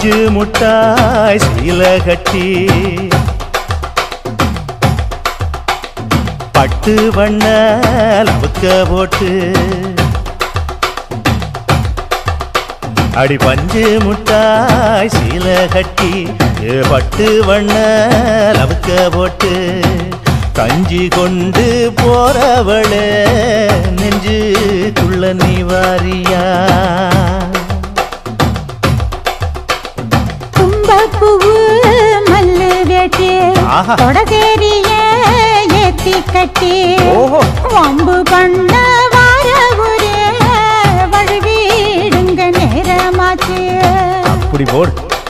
பஞ்சு முட்டாய் சீல கட்டி பட்டு வண்ண லவுக்க போட்டு அடி பஞ்சு முட்டாய் சீல கட்டி ஏ பட்டு வண்ண லவுக்க போட்டு கஞ்சி கொண்டு போறவளே நெஞ்சுக்குள்ள நீ வாரியா தும்பப்பூவு மல்லு வேட்டி ஆஹா. தொடதேரிய ஏத்தி கட்டி ஓஹோ. வம்பு பண்ண வார ஒரே வழுவிடுங்க நேரமாச்சு அப்படி போடு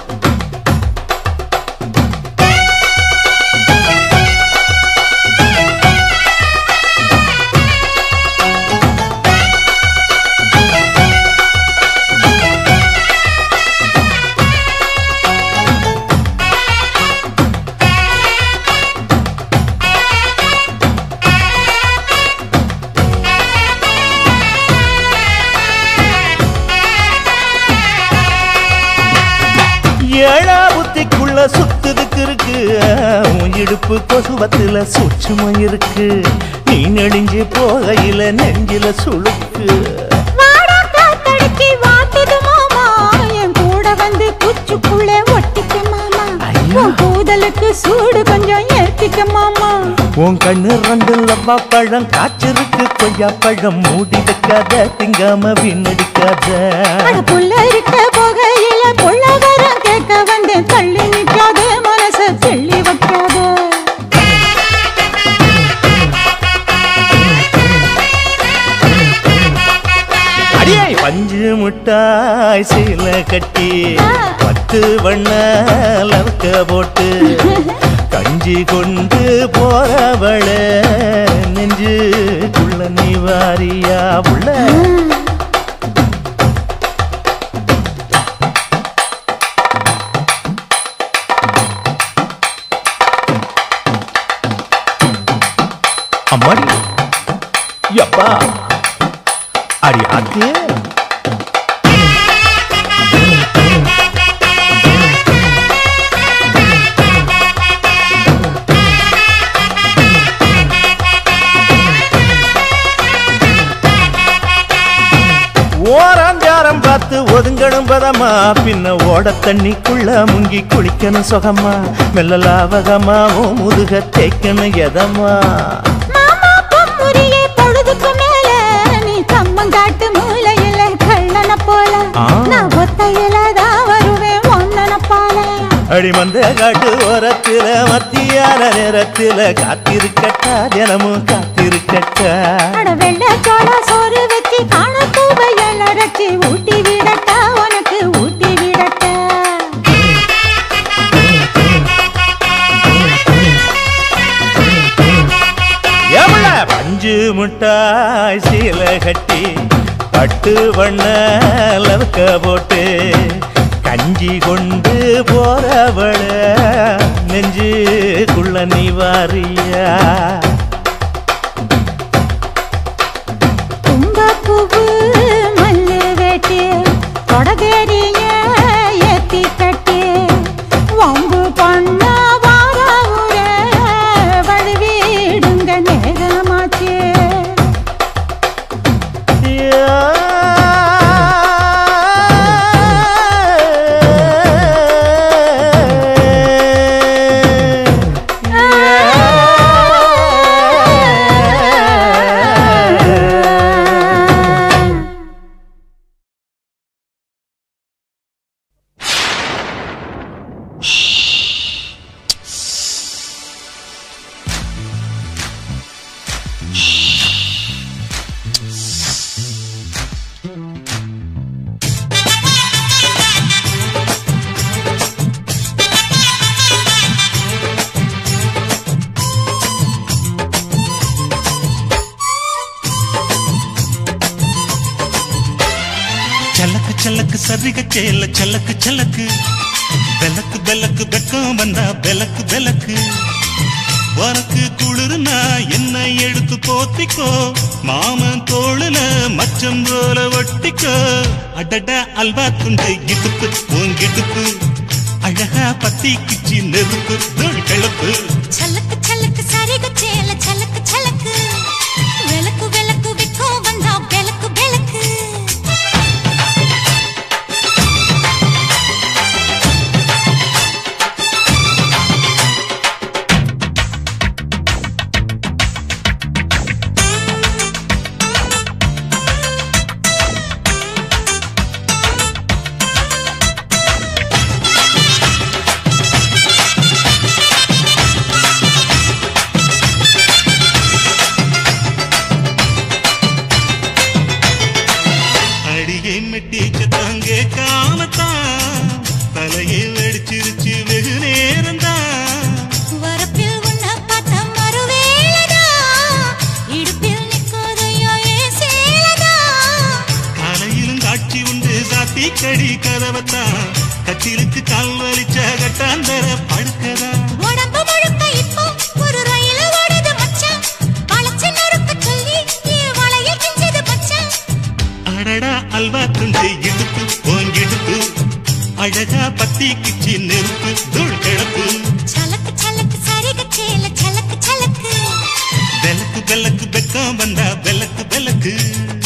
ஏழா புத்திக்குள்ள சுத்துதுக்கு இருக்கு உன் இடுப்பு கொசுவத்துல சூட்சுமம் இருக்கு நீ நெடிஞ்சு போகையில நெஞ்சில சுளுக்கு வாடா காத்தடிச்சு வாட்டுது மாமா என் கூட வந்து குச்சுக்குள்ள ஒட்டிக்க மாமா ஐயா. உன் கூதலுக்கு சூடு கொஞ்சம் ஏத்திக்க மாமா உன் கண்ணு ரெண்டு லவ்வா பழம் காய்ச்சிருக்கு கொய்யா பழம் மூடி வைக்காத திங்காம வீணடிக்காத அட புள்ள இருக்க போகையில பொள்ளவரம் கேட்க வந்தேன் தள்ளி நிக்காத மனச தெள்ளி வைக்காத அடியே பஞ்சு முட்டாய் சீல கட்டி பத்து வண்ண லவுக்க போட்டு கஞ்சி கொண்டு போறவள நெஞ்சுக்குள்ள நீ வாரியா உள்ள அம்மாடி யப்பா அடி ஆத்தியே ஓராஞ்சாரம் பார்த்து ஒதுங்கணும் பதமா பின்ன ஓட தண்ணிக்குள்ள முங்கி குளிக்கணும் சுகமா மெல்ல லாவகமாவும் முதுக தேய்க்கணும் எதமா மாமா பொம்முறியே பொழுதுக்கு மேல நீ கம்மங்காட்டு மூலையில கள்ளன போல ஆ. நான் ஒத்தையில தான் வருவேன் ஒன்னன போல அடி மந்த காட்டு ஓரத்தில மத்தியான நேரத்தில காத்திருக்கட்டா தினமும் காத்திருக்கட்டா அட வெள்ள சோள சோறு வச்சு காண பூவையல் அரைச்சி ஊட்டி விடட்டா உனக்கு ஊட்டி விடட்டா எவ்வள பஞ்சு முட்டாய் சீல கட்டி பட்டு வண்ண லவுக்க போட்டு கஞ்சி கொண்டு போறவள நெஞ்சுக்குள்ள நீ வாரியா தும்பப்பூவு மல்லு வேட்டி தொடதேரிய ஏத்தி கட்டி வம்பு பண்ண வார ஊரே வழுவிடுங்க நேரமாச்சு சலக்கு சலக்கு சரிக சேல சலக்கு சலக்கு பெலக்கு பெலக்கு வெக்கம் வந்தா பெலக்கு பெலக்கு உனக்கு குளிர்னா என்ன எடுத்து போத்திக்கோ மாமன் தோளுல மச்சம் போல ஒட்டிக்கோ அடட அல்வா துண்டு இடுப்பு உன் இடுப்பு அழகா பத்தி கிச்சி நெருப்பு தூள் கிளப்பு சலக்கு சலக்கு சரிக சேல சலக்கு சலக்கு விளக்கு விளக்கு விக்கோ வந்தா விளக்கு விளக்கு அடியை மெட்டிச்ச தாங்க காமத்தான் தலையை வெடிச்சிருச்சு வெகு நேரம்தான் வரப்பில் உன்னை பார்த்த மறுவேளதா இடுப்பில் நிற்காதையோ ஏன் சேலதா காலையிலும் காட்சி உண்டு சாத்தி கடி கதவத்தான் கட்டிலுக்கு கால் வலிச்ச கட்டாந்தர படுக்கதா உடம்பு முழுக்க இப்போ ஒரு ரயில் ஓடுது மச்சான் வளைச்சு நொறுக்க சொல்லி என் வளையல் கிஞ்சது மச்சான் அடடா அல்வா துண்டு இடுப்பு ஓங்கிடுப்பு அழகா பத்தி கிச்சி நெருப்பு தூள் கிளப்பு சலக்கு சலக்கு சரிக சேல சலக்கு சலக்கு வெலக்கு வெலக்கு வெக்கம் வந்தா வெலக்கு வெலக்கு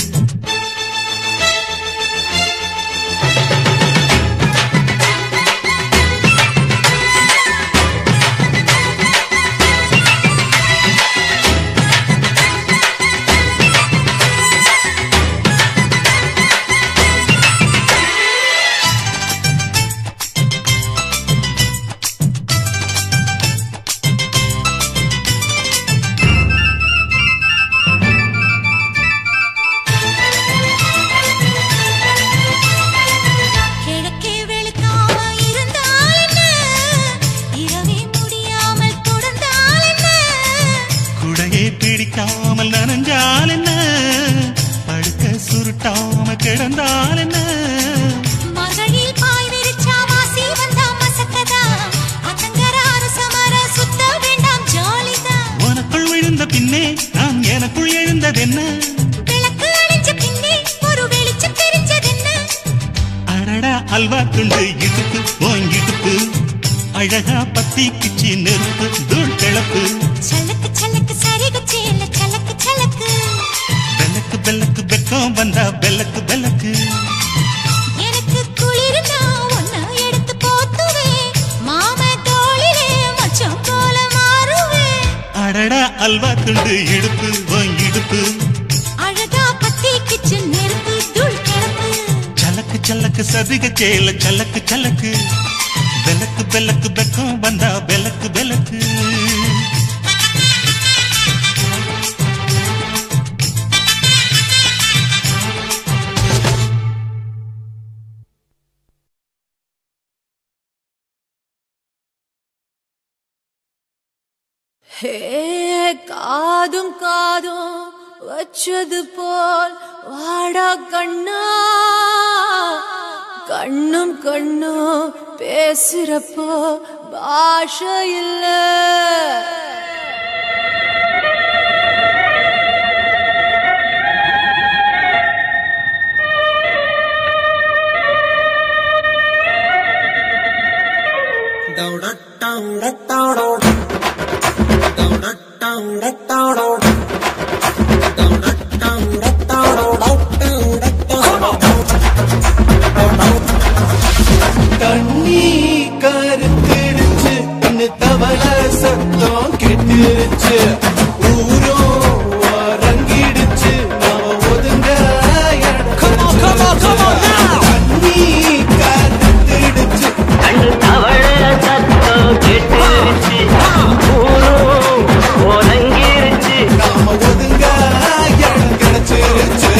கிழக்கே வெளுக்காம இருந்தால் என்ன இரவே முடியாமல் தொடர்ந்தால் என்ன குடையை பிடிக்காமல் நனைஞ்சால் என்ன படுக்க சுருட்டாம கிடந்தால் என்ன மகளில் பாய் விரிச்சா வாசி வந்தா மசக்கதா அத்தங்கரார சமர சுத்த வேண்டாம் ஜாலிதான் உனக்குள் விழுந்த பின்னே நான் எனக்குள் எழுந்ததென்ன விளக்கு அணைஞ்ச பின்னே ஒரு வெளிச்சம் தெரிஞ்சதென்ன அடடா அல்வா துண்டு இடுப்பு ஓங்கிடுப்பு அழகா பத்தி கிச்சி நெருப்பு தூள் கிளப்பு சலக்கு சலக்கு சரிகு சேல சலக்கு சலக்கு வெலக்கு வெலக்கு வெக்கம் வந்தா வெலக்கு வெலக்கு எனக்கு குளிர்னா ஒன்ன எடுத்து போத்துவேன் மாம தோளிலே மச்சம் போல மாறுவேன் அடடா அல்வா துண்டு இடுப்பு ஓங்கிடுப்பு அழகா பத்தி கிச்சு நெருப்பு தூள் கிளப்பு சலக்கு சலக்கு சதிக சேல சலக்கு சலக்கு வெலக்கு வெலக்கு வெக்கம் வந்தா வெலக்கு வெலக்கு ஹே காதும் காதும் வச்சது போல் வாடா கண்ணா கண்ணும் கண்ணும் பேசுறப்போ பாஷை இல்ல தண்ணி கருத்திருச்சு கண்ணு தவள சத்தம் கெட்டுருச்சு ஊரோ அரங்கிடுச்சு நாம ஒதுங்க இடம் தண்ணி கருத்திடுச்சு கண்ணு தவழ சத்தம் கேட்டுருச்சு ஊரும் ஒதுங்கிருச்சு நாம ஒதுங்க இடம் கிடைச்சிருச்சு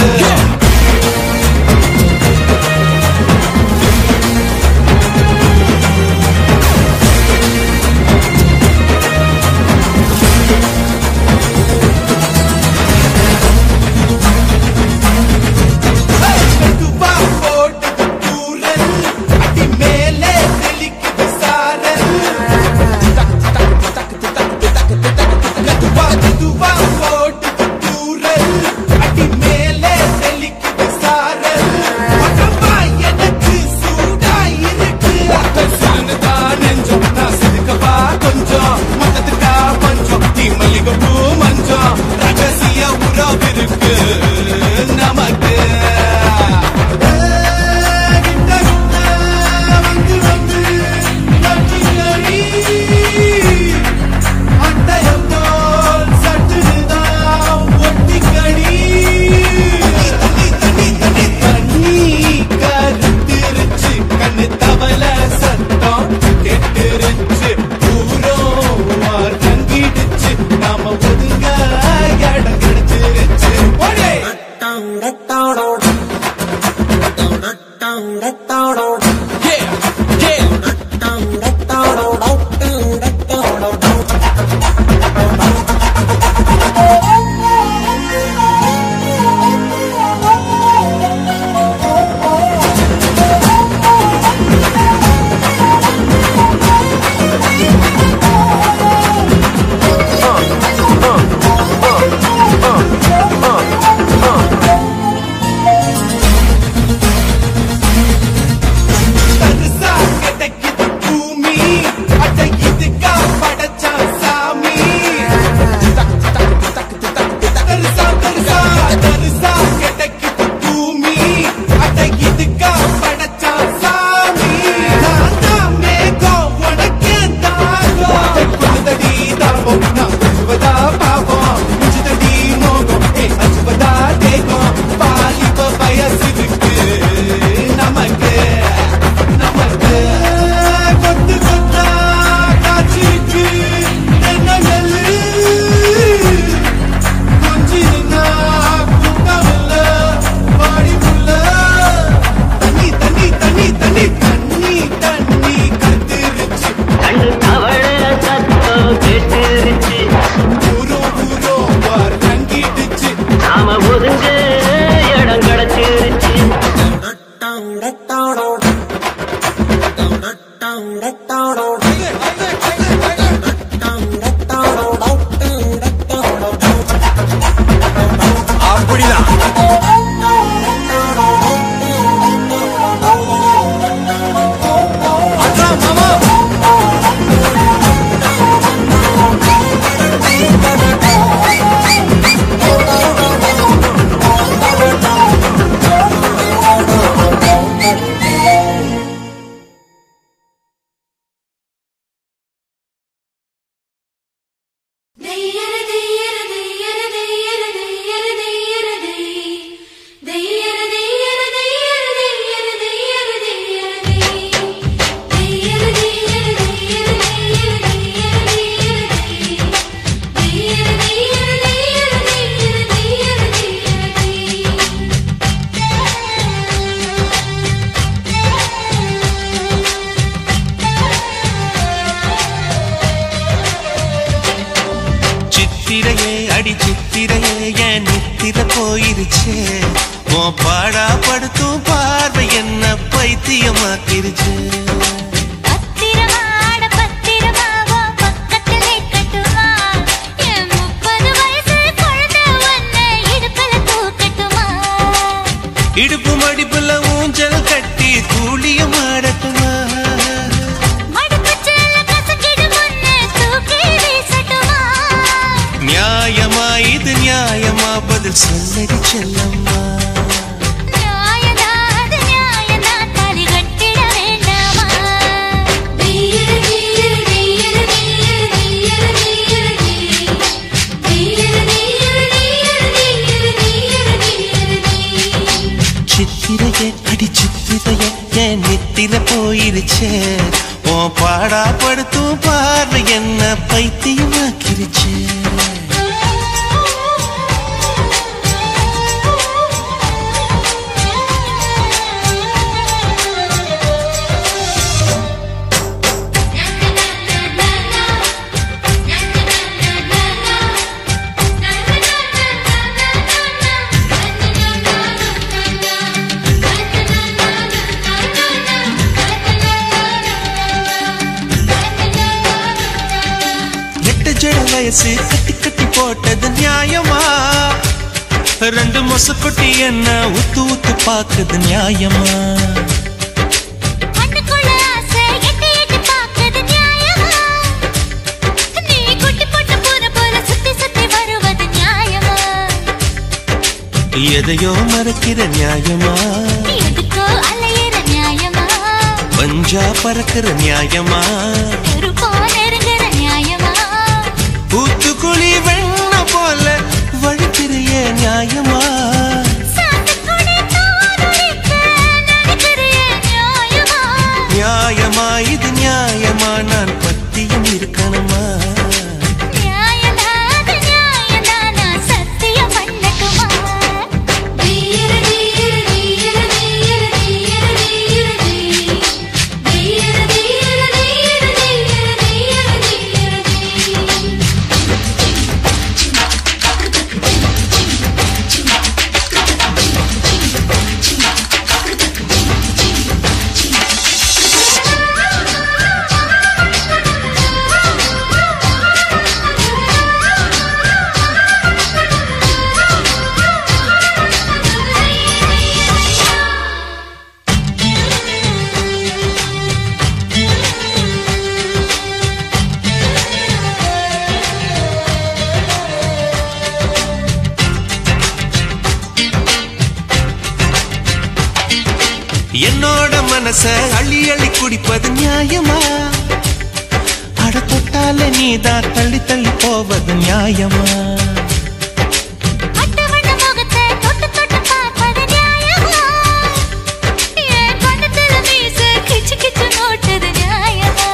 அடி சித்திரையே என் நித்திர போயிருச்சே உன் பாடா படுத்தும் பார்வை என்ன பைத்தியமாக்கிருச்சு பத்திரமாட பத்திரமாவோ பக்கத்திலே கட்டுமா என் முப்பது வயசு குழந்தை ஒன்ன இடுப்புல தூக்கட்டுமா இடுப்பு மடிப்புல ஊஞ்சல் கட்டி கூலியம் ஆடட்டுமா மடுப்புச்சேல கசக்கிடு முன்ன தூக்கி வீசட்டுமா நியாயமா இது நியாயமா பதில் சொல்லடி செல்லம்மா நியாயம்தான், அது நியாயம்தான், தாலி கட்டிட வேண்டாமா? நீயரு, நீயரு, நீயரு, நீயரு, நீயரு, நீயரு, நீ. நீயரு, நீயரு, நீயரு, நீயரு, நீயரு, நீயரு, நீ. சித்திரையே அடி சித்திரையே என் நித்திர போயிருச்சே உன் பாடா படுத்தும் பார்வை என்ன பைத்தியமாக்கிருச்சே எட்டு ஜட வயசு கட்டி கட்டி போட்டது நியாயமா ரெண்டு மொசக்குட்டி என்ன உத்து உத்து பாக்குது நியாயமா கண்ணுக்குள்ள ஆசை எட்டி எட்டி பார்க்குது நியாயமா? நீ குட்டி போட்ட பூனை போல சுத்தி சுத்தி வருவது நியாயமா? எதையோ மறக்கிற நியாயமா எதுக்கோ அலையிற நியாயமா? பஞ்சா பறக்கிற நியாயமா நெருப்போ நெருங்குற நியாயமா? ஊத்துக்குழி வெண்ண போல வழிக்கிறிய நியாயமா சாத்துக்குடி தோலுரிக்க நினைக்கிறியே நியாயமா? நியாயமா இது நியாயமா நான் பத்தியும் இருக்கணுமா நியாயம்தான், அது நியாயம்தான், நான் சத்தியம் பண்ணட்டுமா? நீயரு, நீயரு, நீயரு, நீயரு, நீயரு, நீயரு, நீ. நீயரு, நீயரு, நீயரு, நீயரு, நீயரு, நீயரு, நீ. என்னோட மனச அள்ளி அள்ளி குடிப்பது நியாயமா அட தொட்டால நீதான் தள்ளி தள்ளி போவது நியாயமா அட்டவண முகத்தை தொட்டு தொட்டு பார்ப்பது நியாயமா? என் கண்ணத்துல மீசை கிச்சு கிச்சு நோட்டது நியாயமா?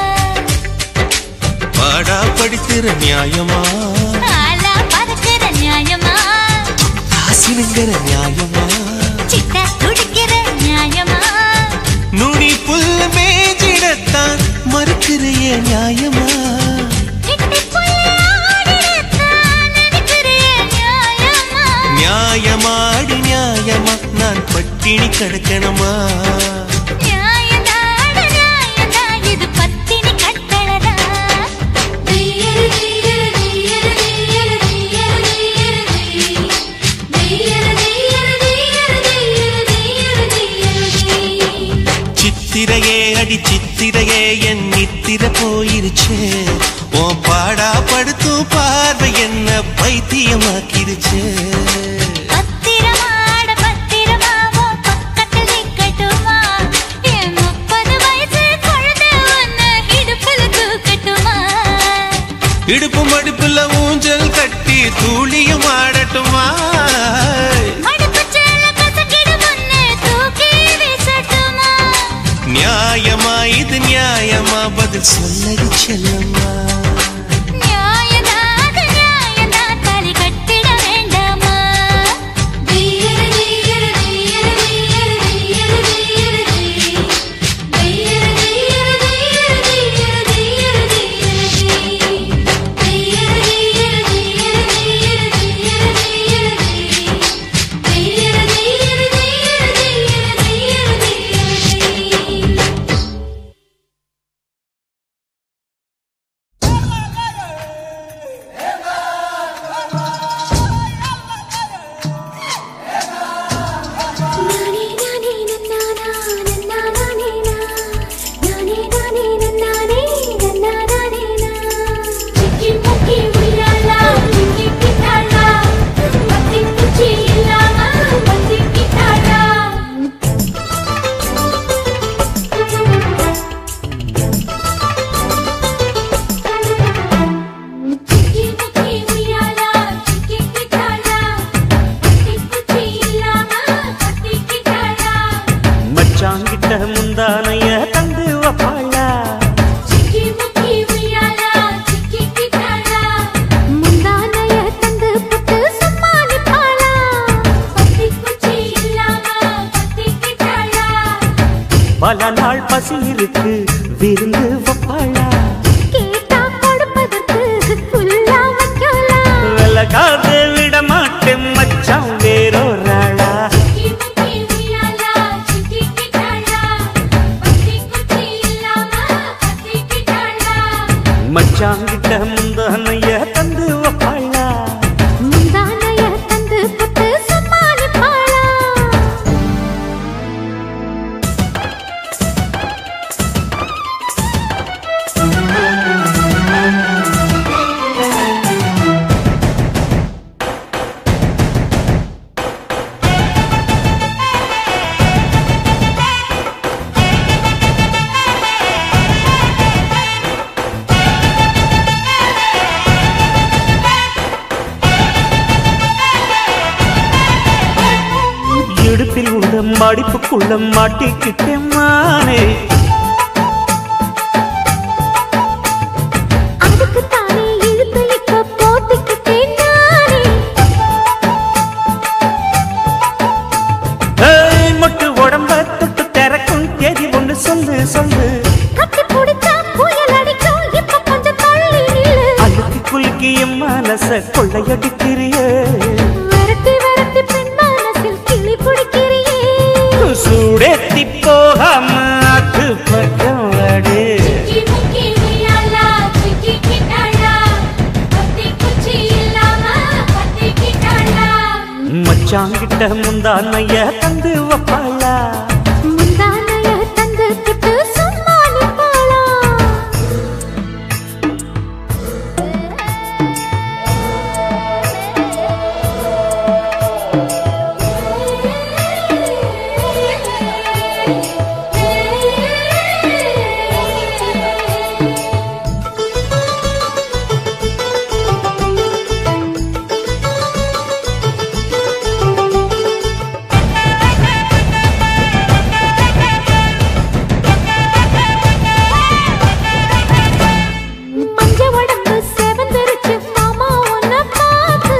பாடா படிக்கிற நியாயமா ஆலா பறக்கிற நியாயமா? காசினுங்கிற நியாயமா சிட்டா துடிக்கிற நியாயமா? நுனி புல் மேஜிடத்தான் மறுக்கிறைய நியாயமா கிட்டிப்புள்ள ஆடிடத்தான் நினைக்கிறியே நியாயமா? நியாயமாடி நியாயமா நான் பட்டினி கிடக்கணுமா நியாயம்தான், நியாயம்தான், இது பத்தினி கட்டளடா. நீயரு, நீயரு, நீயரு, நீயரு, நீயரு, நீயரு, நீ. நீயரு, நீயரு, நீயரு, நீயரு, நீயரு, நீயரு, நீ. சித்திரையே அடி சித்திரையே என் நித்திர போயிருச்சே உன் பாடா படுத்தும் பார்வை என்ன பைத்தியமாக்கிருச்சே பத்திரமாட பத்திரமாவோ பக்கத்தில் நிக்கட்டுமா? என் முப்பது வயசு குழந்தை ஒன்ன இடுப்புல தூக்கட்டுமா? இடுப்பு மடுப்புல ஊஞ்சல் கட்டி தூளியும் ஆடட்டுமா மடுப்புச்சேல கசக்கிடு முன்னே தூக்கி வீசட்டுமா? நியாயமா இது நியாயமா பதில் சொல்லடி செல்லம்மா நியாயம்தான், அது நியாயம்தான், தாலி கட்டிட வேண்டாமா? நீயரு, நீயரு, நீயரு, நீயரு, நீயரு, நீயரு, நீ. நீயரு, நீயரு, நீயரு, நீயரு, நீயரு, நீயரு, நீ. நீயரு, நீயரு, நீயரு, நீயரு, பல நாள் பசி இருக்கு விருந்து வப்பாளா கேட்டா கொடுப்பதற்கு புல்லா வைக்கலாம் விலகாது விட மாட்டேன் மச்சான் வேறொராளா மச்சாங்கிட்ட முந்தானைய தந்து வப்பாளா முந்தானைய தந்து புட்டு சமாளிப்பாளா இடுப்பில் உள்ள மடிப்புக்குள்ள மாட்டிக்கிட்டேன் மானே அதுக்கு தானே இழுத்து இப்ப போத்திக்கிட்டேன் நானே ஏய், மொட்டு உடம்ப தொட்டு திறக்கும் தேதி ஒண்ணு சொல்லு சொல்லு கட்டி பிடிச்சா புயல் அடிக்கும் இப்ப கொஞ்சம் தள்ளி நில்லு அழுக்கி குலுக்கி என் மனச கொள்ளையடிக்கிறியே விரட்டி விரட்டி பெண் மனசில் கிளி பிடிக்கிறியே சூடேத்தி போகாம அது பக்கம் வாடு மச்சாங்கிட்ட முந்தானைய தந்து வப்பாளா முந்தானைய தந்து புட்டு சமாளிப்பாளா மஞ்ச உடம்பு செவந்திருச்சு மாமா உன்னை பார்த்து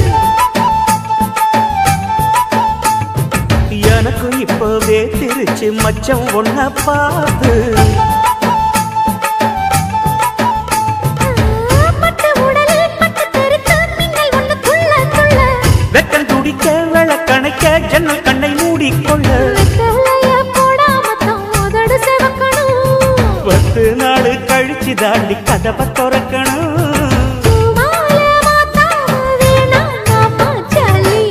எனக்கும் இப்பவே திருச்சு மச்சம் ஒன்ன பார்த்து பட்டு உடலில் பட்டு தெறித்து மின்னல் ஒன்று துள்ள துள்ள வெக்கம் துடிக்க விளக்கணைக்க ஜன்னல் கண்ணை மூடிக்கொள்ள வெத்தலைய போடாமத்தான் உதடு சிவக்கணும் பத்து நாள் கழிச்சு தாண்டி கதவை திறக்கணும் பூவால மாத்தாம வேணாம் மாமா சலி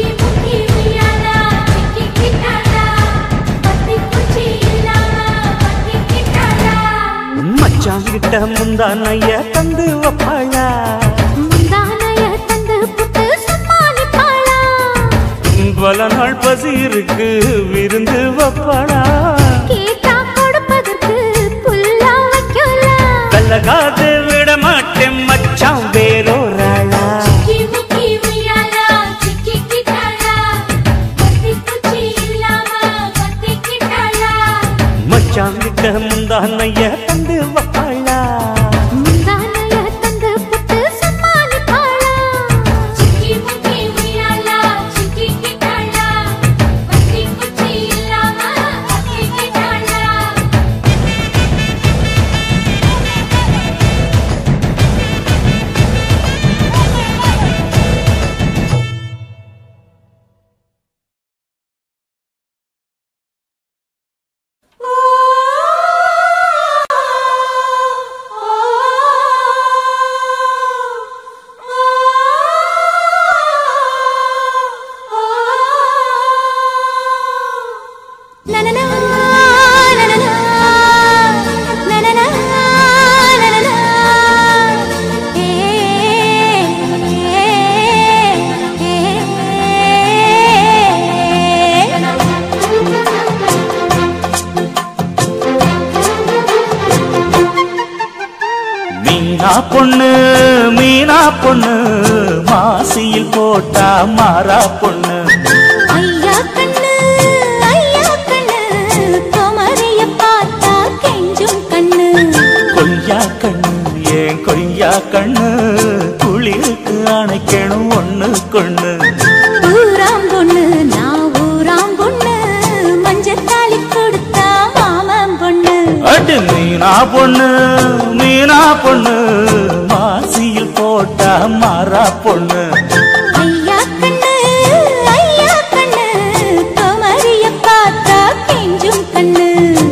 மச்சாங்கிட்ட முந்தானைய தந்து வப்பாளா முந்தானைய தந்து புட்டு சமாளிப்பாளா பல நாள் பசி இருக்கு விருந்து வப்பாளா கேட்டா கொடுப்பதற்கு புல்லா வைக்கலாம் கல்லகாது விட மாட்டேன் மச்சான் வேறோராளா மச்சாங்கிட்ட முந்தானைய தந்து வப்பாளா முந்தானைய தந்து புட்டு சமாளிப்பாளா நனனா, நனனா, நனனா, நனனா. ஏ, ஏ, மீனா பொண்ணு மீனா பொண்ணு மாசியில் போட்டா மாறா பொண்ணு ஐயா கண்ணு ஐயா கண்ணு குமரிய பார்த்தா கெஞ்சும் கண்ணு கொய்யா கண்ணு ஏன் கொய்யா கண்ணு குளிருக்கு அணைக்கணும் ஒண்ணு கொண்ணு ஊராம் பொண்ணு நான் ஊராம் பொண்ணு மஞ்சத்தாளி கொடுத்தா மீனா பொண்ணு மீனா பொண்ணு மாசியில் போட்ட மாறா பொண்ணு ஐயா கண்ணு ஐயா கண்ணு குமரிய பார்த்தா கெஞ்சும் கண்ணு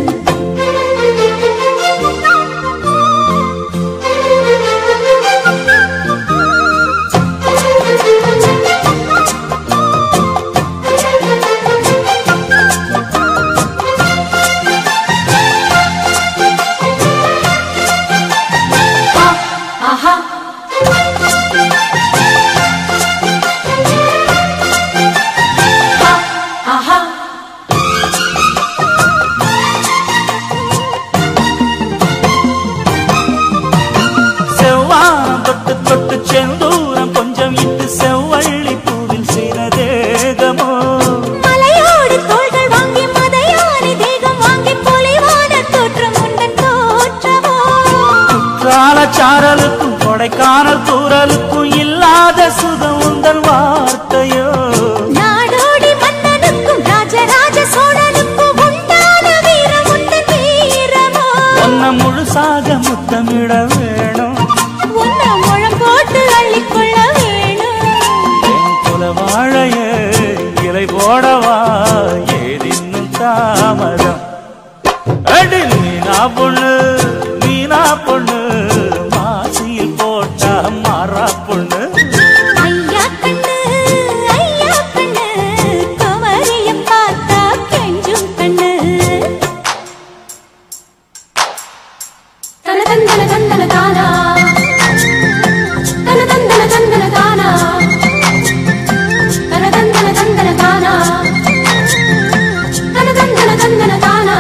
ஆஹா ஆஹா செவ்வானம் தொட்டு தொட்டு செந்தூரம் கொஞ்சம் இட்டு செவ்வள்ளி பூவில் செய்ததேகமோ மலையோடு தோள்கள் வாங்கி மதையானி தேகம் வாங்கி பொலிவான தோற்றம் உண்டன் தோற்றமோ குற்றால சாரலுக்கும் கொடைக்கானல் தூரலுக்கும் இல்லாத சுகம் உந்தன் வார்த்தையோ நாடோடி மன்னனுக்கும் ராஜராஜ சோழனுக்கும் உண்டான வீரம் உண்டன் வீரமோ ஒன்ன முழுசாக முத்தமிட வேணும் உன்னை முழம் போட்டு அள்ளிக்கொள்ள வேணும் என் குல வாழைய இலை போடவா ஏதின்னும் தாமதம் அடி மீனா பொண்ணு மீனா பொண்ணு மாசியில் போட்ட மாறா பொண்ணு ஐயா கண்ணு ஐயா கண்ணு குமரிய பார்த்தா கெஞ்சும் கண்ணு தன தந்தன தந்தன தானா தன தந்தன தந்தன தானா தன தந்தன தந்தன தானா தன தந்தன தந்தன தானா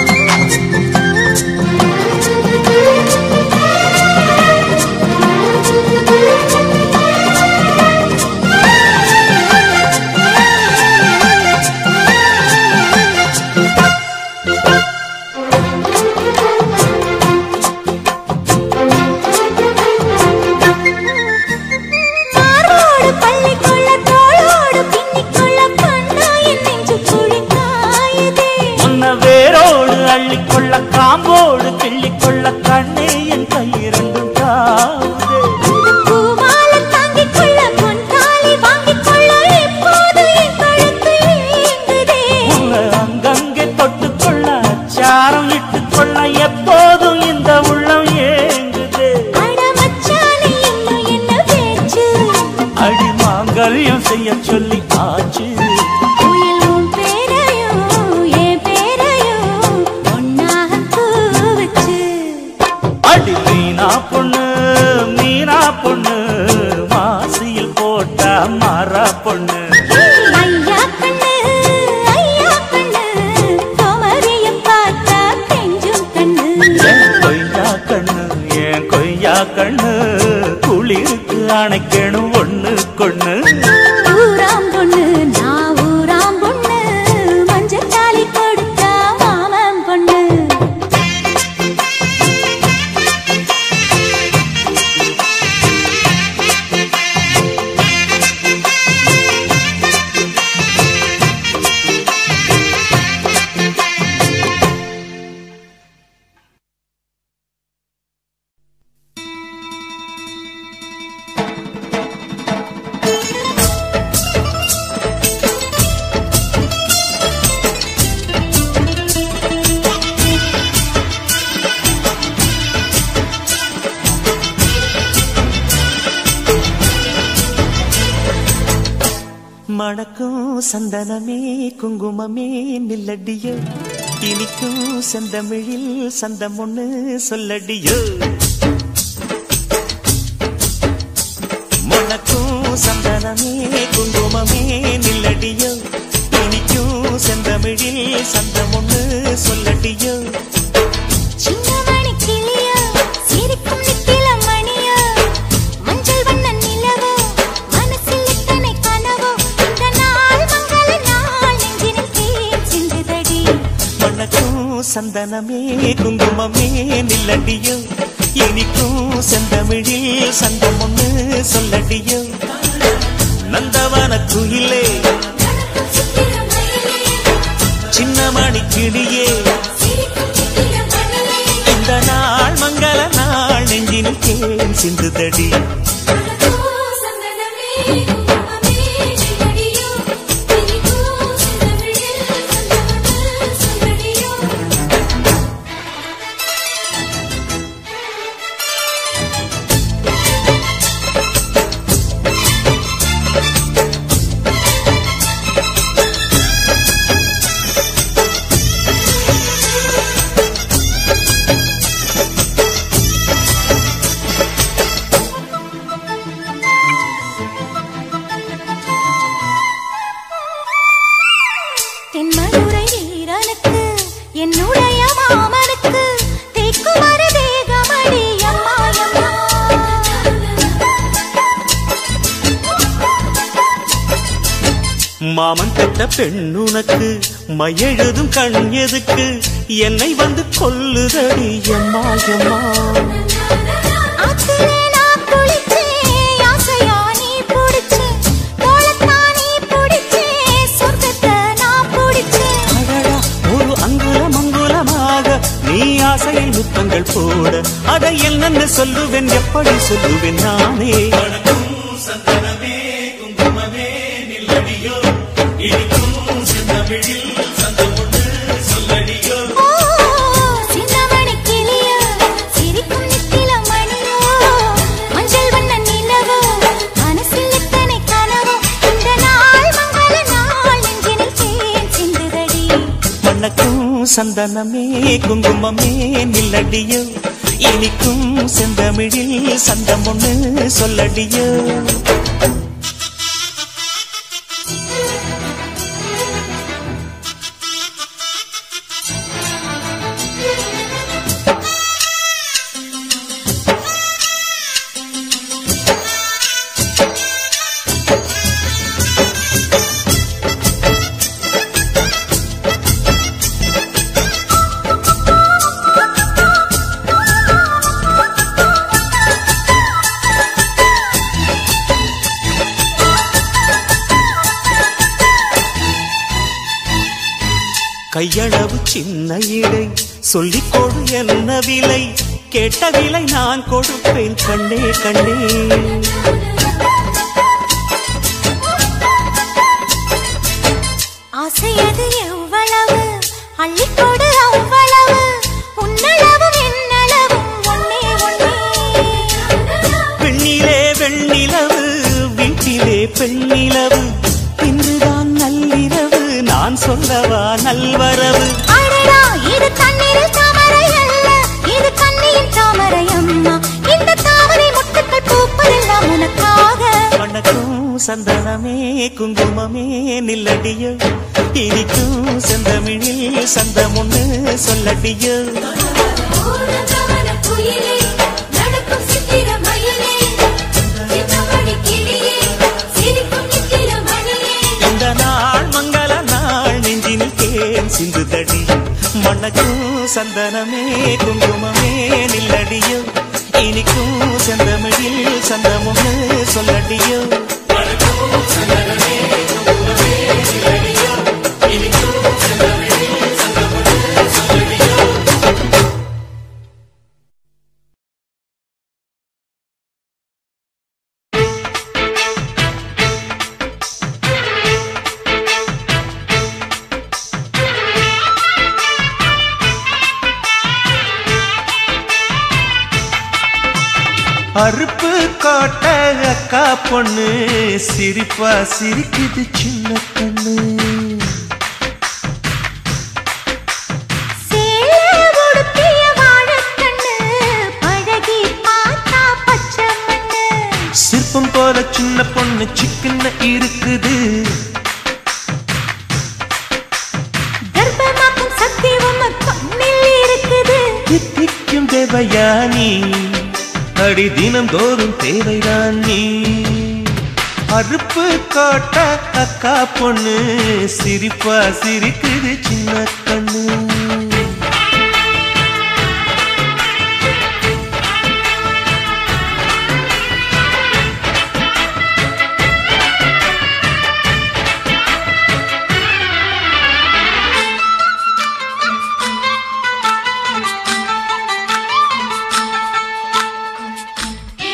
மாரோடு பள்ளிக்குள்ள தோளோடு பின்னிக்குள்ள கண்ணா என் நெஞ்சு குழி காயுதே உன்ன வேரோடு அள்ளிக்கொள்ள காம்போடு கிள்ளிக்கொள்ள கண்ணே என் கையிரண்டும் காவுதே இந்த பூமாலை தாங்கிக் கொள்ள பொன் தாலி வாங்கிக் கொள்ள இப்போது என் கழுத்து ஏங்குதே உன்னை அங்கங்கே தொட்டுக்கொள்ள அச்சாரம் இட்டுக்கொள்ள எப்போதும் இந்த உள்ளம் ஏங்குதே அட மச்சானே இன்னும் என்ன பேச்சு அடி மாங்கல்யம் செய்ய சொல்லி ஆச்சு உயில் உன் பேரையும் என் பேரையும் ஒன்னாக கூவச்சு அடி மீனா பொண்ணு மீனா பொண்ணு மாசியில் போட்ட மாறா பொண்ணு ஐயா கண்ணு ஐயா கண்ணு குமரிய பார்த்தா கெஞ்சும் கண்ணு என் கொய்யா கண்ணு என் கொய்யா கண்ணு குளிருக்கு அணைக்கணும் ஒண்ணு கொண்ணு ஊராம் பொண்ணு நான் ஊராம் பொண்ணு மஞ்சள் தாலி கொடுத்தா மாமன் பொண்ணு மணக்கும் சந்தனமே குங்குமமே நில்லடியோ இனிக்கும் செந்தமிழில் சந்தம் ஒண்ணு சொல்லடியோ மணக்கும் சந்தனமே குங்குமமே நில்லடியோ இனிக்கும் செந்தமிழில் சந்தம் ஒண்ணு சொல்லடியோ சின்ன மணி கிளியோ சிரிக்கும் நித்தில மணியோ மஞ்சள் வண்ண நிலவோ மனசில் எத்தனை கனவோ இந்த நாள் மங்கள நாள் நெஞ்சினில் தேன் சிந்துதடி மணக்கும் சந்தனமே குங்குமமே நில்லடியோ இனிக்கும் செந்தமிழில் சந்தம் ஒண்ணு சொல்லடியோ நந்தவன குயிலே சின்ன மணி கிளியே இந்த தேன் சிந்துதடி தென்மதுரை வீரனுக்கு என்னுடைய மாமனுக்கு தேக்குமர தேகமடி அம்மா அம்மா மாமன் பெற்ற பெண்ணுனக்கு மையெழுதும் கண் எதுக்கு என்னை வந்து கொல்லுதடி எம்மா எம்மா ஆத்திலே நான் குளிச்சேன், ஆசையா நீ புடிச்சேன். தோளத்தான் நீ புடிச்சேன், சொர்க்கத்தை நான் புடிச்சேன். அடடா, ஒரு அங்குலம் அங்குலமாக நீ ஆசையில் முத்தங்கள் போட அதை என்னென்ன சொல்லுவேன் எப்படி சொல்லுவேன் நானே ஓ, சின்னமணி கிளியோ, சிரிக்கும் நித்தில மணியோ, மஞ்சள் வண்ண நிலவோ, மனசில் எத்தனை கனவோ, இந்த நாள் மங்கள நாள் நெஞ்சினில் தேன் சிந்துதடி. மணக்கும் சந்தனமே குங்குமமே நில்லடியோ இனிக்கும் செந்தமிழில் சந்தம் ஒண்ணு சொல்லடியோ கையளவு சின்ன இடை சொல்லிக் கொடு என்ன விலை கேட்ட விலை நான் கொடுப்பேன் கண்ணே கண்ணே ஆசையது எவ்வளவு அள்ளிக்கொடு அவ்வளவு உன்னளவும் என்னளவும் ஒன்னே ஒன்னே பெண்ணிலே வெண்ணிலவு வீட்டிலே பெண்ணிலவு இன்றுதான் நள்ளிரவு நான் சொல்லவா நல்வரவு அடடா இது தண்ணீரில் தாமரை அல்ல இது கண்ணியின் தாமரை அம்மா இந்த தாமரை முட்டுக்கள் பூப்பதெல்லாம் உனக்காக வணக்கம் சந்தனமே குங்குமமே நில்லடியோ இனிக்கும் செந்தமிழில் சந்தம் ஒண்ணு சொல்லடியோ இந்த நாள் மங்கள நாள் நெஞ்சினில் தேன் சிந்துதடி மணக்கும் சந்தனமே குங்குமமே நில்லடியோ இனிக்கும் செந்தமிழில் சந்தமுன்னு சொல்லடியோ அறுப்பு கோட்ட அக்கா பொண்ணு சிரிப்பா சிரிக்குது சின்ன கண்ணு சேலை உடுத்திய வாழைக்கண்ணு, பழகி பார்த்தா பச்சை மண்ணு. சிற்பம் போல சின்ன பொண்ணு சிக்கன இருக்குது கர்ப்பமாக்கும் சக்தி உம கண்ணில் இருக்குது. தித்திக்கும் தேவயானி அடி தினம் தோறும் தேவைதான் நீ அறுப்பு கோட்ட அக்கா பொண்ணு சிரிப்பா சிரிக்குது சின்ன கண்ணு ஏ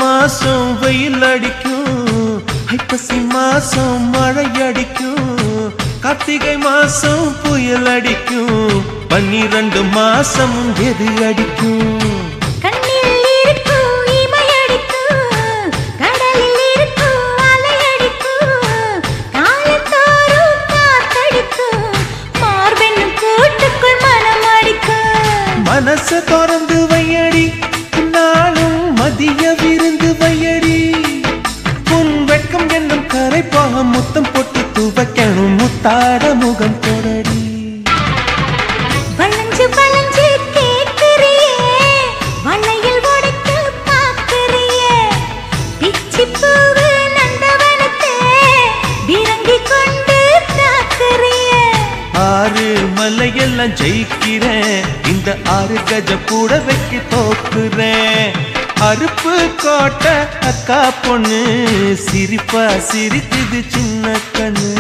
மாசம் வெயில் அடிக்கும் ஐப்பசி மாசம் மழை அடிக்கும் கார்த்திகை மாசம் புயல் அடிக்கும் பன்னிரண்டு மாசம் எது அடிக்கும் கண்ணில் இருக்கும் இமையடிக்கும் கடலில் இருக்கும் அலையடிக்கும் காலத்தோறும் காத்தடிக்கும் மார்பென்னும் கூட்டுக்குள் மனம் அடிக்கும் மனச திறந்து வையடி நாளும் மதிய விருந்து வையடி உன் வெட்கம் என்னும் கரைப்பாக முத்தம் போட்டு துவைக்கணும் முத்தாட முகம் தொடடி வளைஞ்சு வளைஞ்சு கேட்கிறியே வளையல் உடைக்க பார்க்கிறியே பிச்சி பூவு நந்தவனத்தே விரங்கி கொண்டு தாக்குறியே ஆறு மலையெல்லாம் ஜெயிக்கிறேன் இந்த ஆறு கஜ கூட வைக்க தோக்குறேன் அருப்பு கோட்டை அக்கா பொண்ணு சிரிப்பா சிரிக்குது சின்ன கண்ணு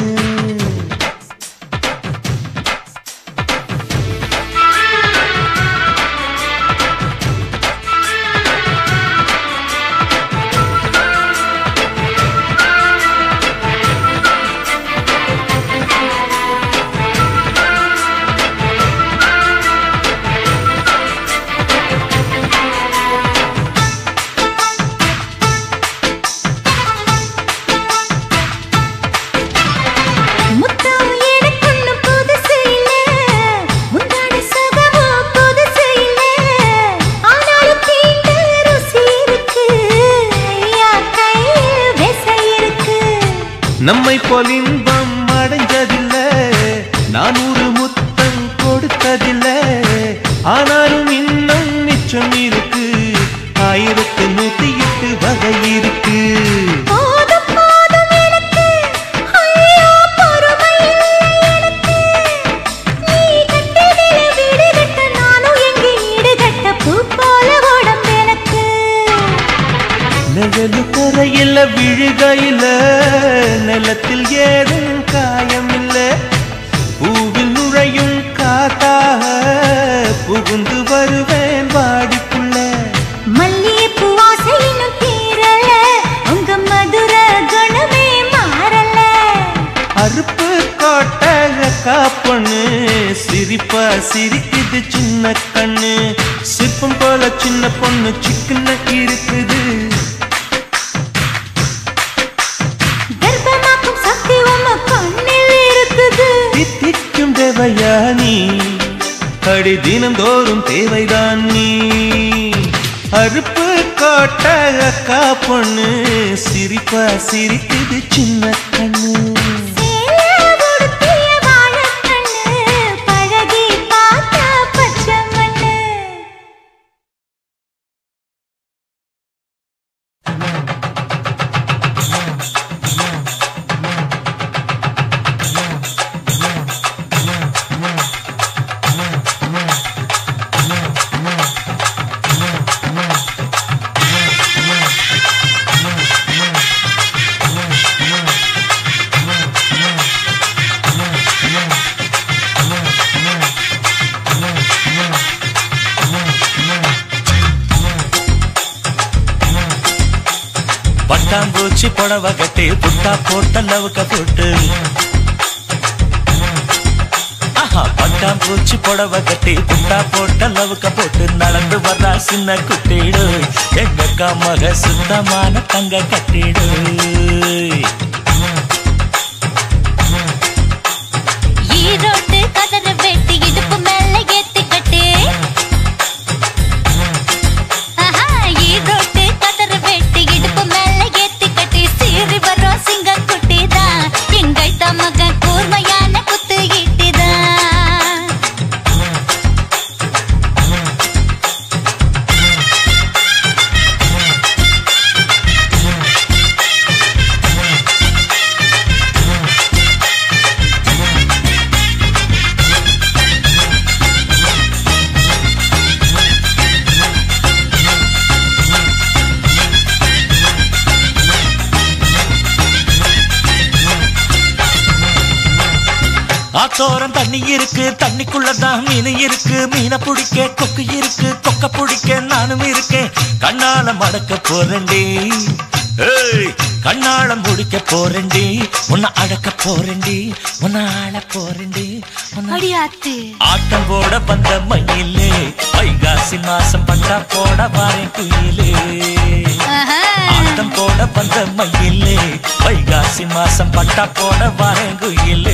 முத்தம் எனக்குன்னு புதுசு இல்ல முந்தான சுகமும் புதுசு இல்ல ஆனாலும் தீண்ட ருசி இருக்கு ஐயா கையில் விசை இருக்கு நம்மை போல் இன்பம் அடைஞ்சதில்ல நான் ஒரு முத்தம் கொடுத்ததில்ல ஆனாலும் இன்னும் மிச்சம் இருக்கு ஆயிரத்து நூத்தி எட்டு வகை இருக்கு போதும் போதும் எனக்கு ஐயோ பொறுமை இல்லை எனக்கு நீ கட்டிடில வீடு கட்ட நானும் எங்கே ஈடு கட்ட பூ போல உடம்பு எனக்கு நிழலு கரையில விழுகையில நிலத்தில் ஏதும் காயமில்ல பூவில் நுழையும் காத்தாக புகுந்து வருவேன் வாடிக்குள்ள மல்லிகைப்பூ வாசை இன்னும் தீரல உங்க மதுர குணமே மாறல அறுப்பு கோட்டை காப்பண்ணு சிரிப்பா சிரிக்குது சின்ன கண்ணு சிற்பம் போல சின்ன பொண்ணு சிக்கன இருக்குது கர்ப்பமாக்கும் சக்தி உம்ம கண்ணில் இருக்குது தித்திக்கும் தேவையா நீ அடி தினந்தோறும் தேவைதான் நீ அறுப்பு கோட்டை அக்கா பொண்ணு சிரிப்பா சிரிக்குது சின்ன கண்ணு சேலை உடுத்திய வாழைக்கண்ணு, பழகி பார்த்தா பச்சை மண்ணு. பட்டாம்பூச்சி புடவை கட்டி புட்டா போட்ட லவுக்க போட்டு ஆஹா பட்டாம்பூச்சி புடவை கட்டி புட்டா போட்ட லவுக்க போட்டு நடந்து வர்றா சின்ன குட்டிடு எங்க மக சுத்தமான தங்க கட்டிடு ஈரோட்டு கதற வெட்டி இடுப்பு மேல ஏத்தி கட்டு. ஆஹா, ஈரோட்டு கதற வெட்டி இடுப்பு மேல ஏத்தி கட்டி, சீறி வரும் சிங்கக்குட்டிதான். எங்கைத்த மகன் கூர்மையான குத்து ஈட்டிதான். ஆத்தோரம் தண்ணி இருக்கு தண்ணிக்குள்ளதான் மீன் இருக்கு மீனை பிடிக்க கொக்கு இருக்கு கொக்க பிடிக்க நானும் இருக்கேன் கண்ணால மடக்க போறேன்டி ஏய் கண்ணால முடிக்க போறேன்டி உன்னை அடக்க போறேன்டி உன்னை ஆள போறேன்டி உன்னை அடியாத்து ஆட்டம் போட வந்த மயிலே வைகாசி மாசம் பட்டா போட வாரேன் குயிலே ஆஹா. ஆட்டம் போட வந்த மயிலே வைகாசி மாசம் பட்டா போட வாரேன் குயிலே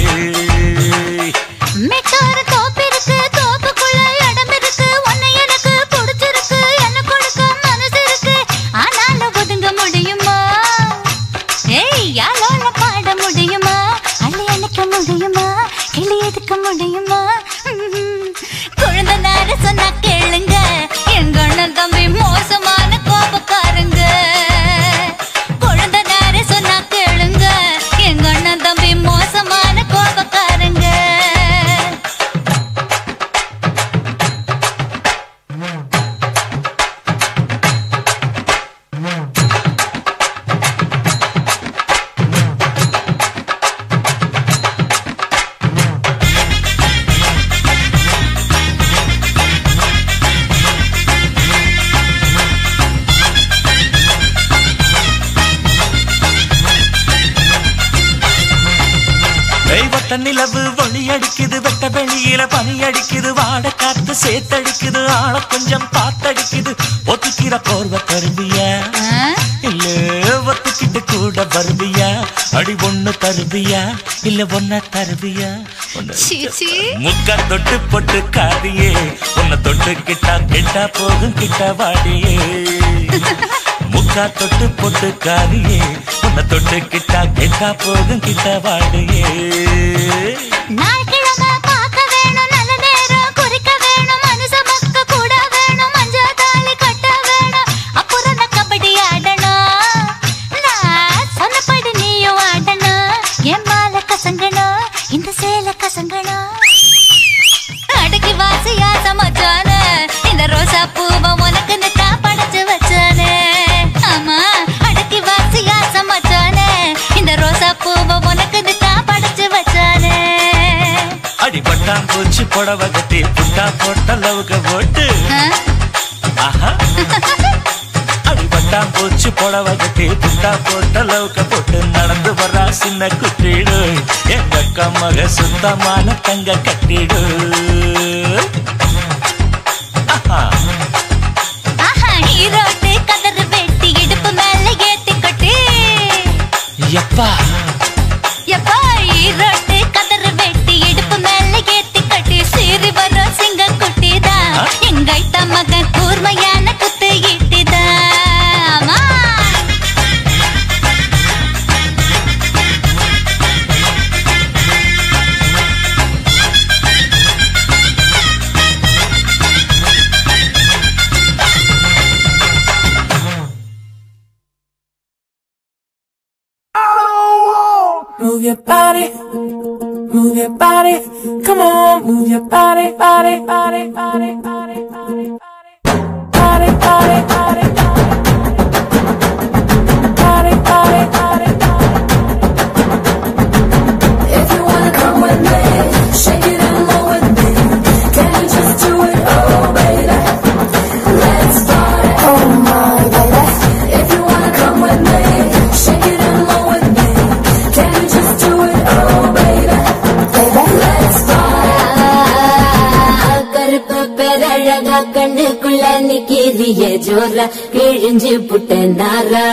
மெட்டார தோப்பு இருக்கு தோப்புக்குள்ள இடம் இருக்கு உன்னை எனக்கு பிடிச்சிருக்கு என்ன கொடுக்க மனசு இருக்கு ஆனாலும் ஒதுங்க முடியுமா ஏய் யாரோல பாட முடியுமா அள்ளி அணைக்க முடியுமா கிளி எதுக்க முடியுமா ம்ம். குழந்தை நேர சொன்னா கேளுங்க எங்க அண்ணன் தம்பி மோசமான கோபக்காரங்க குழந்தை நேர சொன்னா கேளுங்க எங்க அண்ணன் தம்பி மோசமான கோபக்காரங்க தெய்வத்த நிலவு ஒளி அடிக்குது வெட்ட வெளியில பனி அடிக்குது வாட காத்து சேத்தடிக்குது ஆள கொஞ்சம் பார்த்தடிக்குது ஒத்துக்கிற போர்வ தருவியா ஆ? இல்ல ஒத்துக்கிட்டு கூட வருவியா அடி ஒண்ணு தருவியா இல்ல ஒன்ன தருவியா ஒண்ணு சீ, சீ. முக்கா தொட்டு பொட்டு காதியே உன்னை தொட்டு கிட்டா கிட்டா போகும் கிட்ட வாடியே முக்கா தொட்டு பொட்டு காதியே உன்னை தொட்டு கிட்டா கிட்டா போகும் கிட்ட வாடியே நாய்க்கிழமை பார்க்க வேணும் நல்ல நேரம் குறிக்க வேணும் மனுஷ மக்க கூட வேணும் மஞ்ச தாலி கட்ட வேணும் அப்புறம் நான் கபடி ஆடணும் நான் சொன்னபடி நீயும் ஆடணும் என் மாலை கசங்கணும் இந்த சேலை கசங்கணும் அடக்கி வாசியா சமைச்சானே இந்த ரோசா பூவை உனக்கு தான் படைச்சு வச்சானே ஆமா அடக்கி வாசியா சமைச்சானே இந்த ரோசா பூவை உனக்கு தான் படைச்சு வச்சானே அடி பட்டாம் பூச்சி புடவை கட்டி புட்டா போட்ட லவுக்க போட்டு ஆ? ஆஹா அடி பட்டாம் பூச்சி புடவை கட்டி புட்டா போட்ட லவுக்க போட்டு நடந்து வர்றா சின்ன குட்டிடு எங்க அக்கா மக சுத்தமான தங்க கட்டிடு ஆஹா ஆஹா ஈரோட்டு கதறு வெட்டி இடுப்பு மேல ஏத்தி கட்டி எப்பா எப்பா ஈரோட்டு கதறு வெட்டி இடுப்பு மேல ஏத்தி கட்டி சீறி வரும் சிங்க குட்டிதான் ஆ? எங்க ஐட்ட மகன் கூர்மையான குத்து ஈட்டிதான் ஆமா. Move your body, move your body, come on, move your body, body, body, body, body, body, body, body, body, body, body, body, body, If you wanna come with me, shake it and roll with me. Can you just do it, oh baby? Let's party, oh my baby. If you wanna come with me, shake it and roll with me. Can you just do it, oh baby? Let's party. கருப்பு பெரழகா கண்ணுக்குள்ள நிக்கிறிய ஜோர கிழிஞ்சு புட்ட நாரா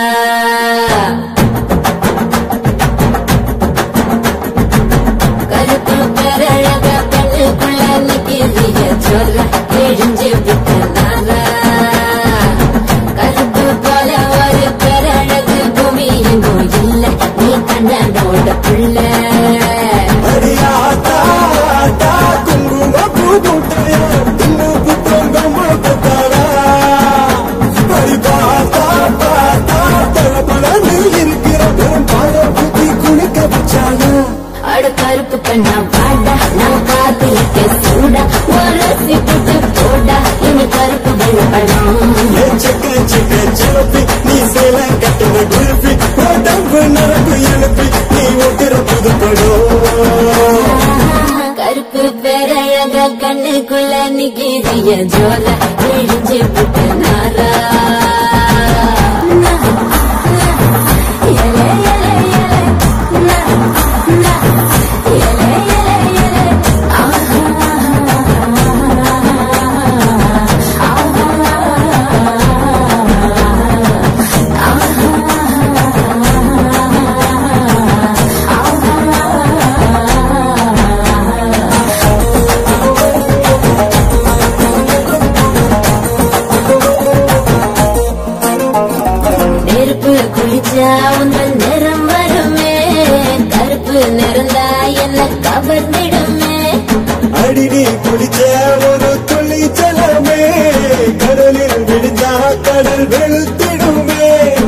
கருப்பு பெரழகா கண்ணுக்குள்ள நிக்கிறிய ஜோர கிழிஞ்சு புட்ட நாரா கருப்பு போல ஒரு பெரழகு பூமி எங்கும் இல்ல நீ கண்ணனோட புள்ள அடியாத்தா, ஆத்தா, குங்கும பூ முட்டையா, தின்னு புத்தம் கம்மா பத்தாரா. அடி பார்த்தா, பார்த்தா, தளபளன்னு இருக்கிற பெரும் பாய புத்தி குளிக்க வச்சானா. அட கருப்பு கண்ணா வாடா நான் காத்திருக்க சூடா ஒரு சிப்பிட்டு போடா இனி கருப்பு வெள்ளப்படம் ஏ செக்க செக்க சிவப்பி, நீ சேலை கட்டுன குருப்பி, உடம்பு நரம்பு எழுப்பி, நீ ஒட்டுற புதுப்படம் கண்ணுக்குள்ள நிக்கிறிய ஜோல இழிஞ்சு புட்டு நாரா எலே, எலே, எலே, நா, நா, எலே, எலே, எலே, ஆஹா, நெருப்பு குளிச்சா உங்கள் நிறம் வருமே கருப்பு நிறந்தா என்ன கவர்ந்திடுமே அடினி குளிச்ச ஒரு துளி ஜலமே கடலில் விழுந்தா கடல் வெளுத்திடுமே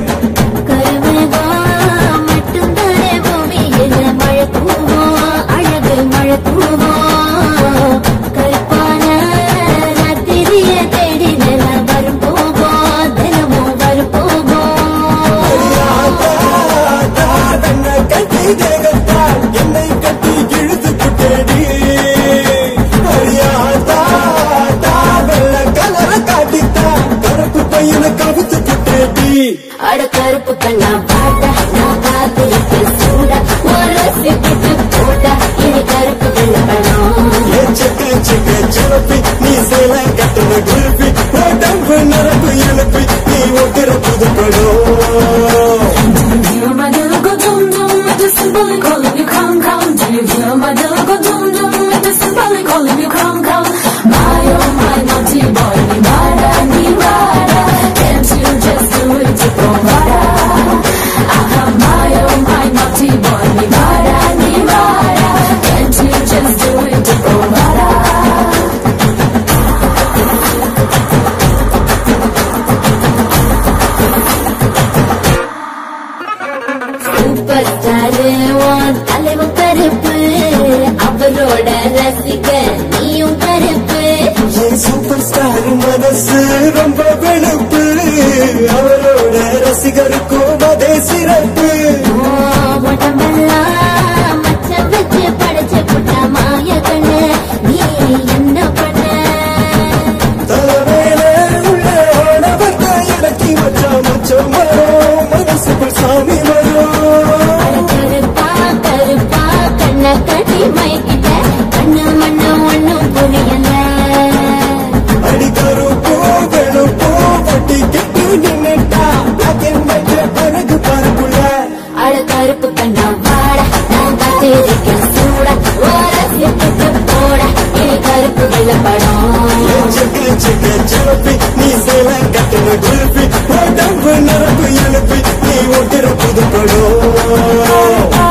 கருமேகம் மட்டும்தானே பூமியில மழை பூவோம் அழகு மழை பூவோம் கருப்பான ராத்திரிய தேடி நிலம் வரும் போவோம் தினமும் வரும் போவோம் தன்னை கட்டி தேகத்தால் என்னை கட்டி இழுத்து புட்டேடி அடியாத்தா தா வெள்ள கலர காட்டித்தா கருப்பு பையனை கவுத்து புட்டேடி அட கருப்பு கண்ணா பாட்டா நான் காத்திருக்க சூடா ஒரு சிப்பிட்டு போட்டா இனி கருப்பு கண்ண படம் செக்க செக்க சிறப்பி நீ சேலை கட்டுன குருப்பி உடம்பு நரம்பு எழுப்பி நீ ஒட்டுற புதுப்படும் Do you hear my little go dum dum with the symbolic calling you come come? Do you hear my little go dum dum with the symbolic calling you come come? My oh my naughty boy, ni mara ni mara, can't you just do it to provide? Aha, my oh my naughty boy, ni mara ni mara, can't you just do it to provide? Super star உன் தலைவன் கருப்பு அவரோட ரசிக நீயும் கருப்பு என் super star மனசு ரொம்ப வெளுப்பு அவரோட ரசிகருக்கும் அதே சிறப்பு ஓ, உடம்பெல்லாம் மச்சம் வச்சு படைச்சு புட்ட மாய கண்ணு நீ என்ன பண்ண தலைமையில உள்ள ஆணவர் தான் இறக்கி வச்சா மச்சம் வரும் மனசுக்குள் சாமி வரும் கருப்பா கருப்பா கண்ண கட்டி மயக்கிட்ட கண்ணு மண்ணு ஒண்ணும் புரியல அடி கருப்போ வெளுப்போ வட்டி கெட்டி நின்னுட்டா black and white அழகு பார்ப்புல அட கருப்பு கண்ணா வாட நான் காத்திருக்கேன் சூட ஓரசி புட்டு போட இனி கருப்பு வெள்ள படம் செக்கு செக்கு சிறப்பி நீ சேலை கட்டுன குருப்பி உடம்பு நரம்பு எழுப்பி நீ ஒட்டுற புதுப்படும்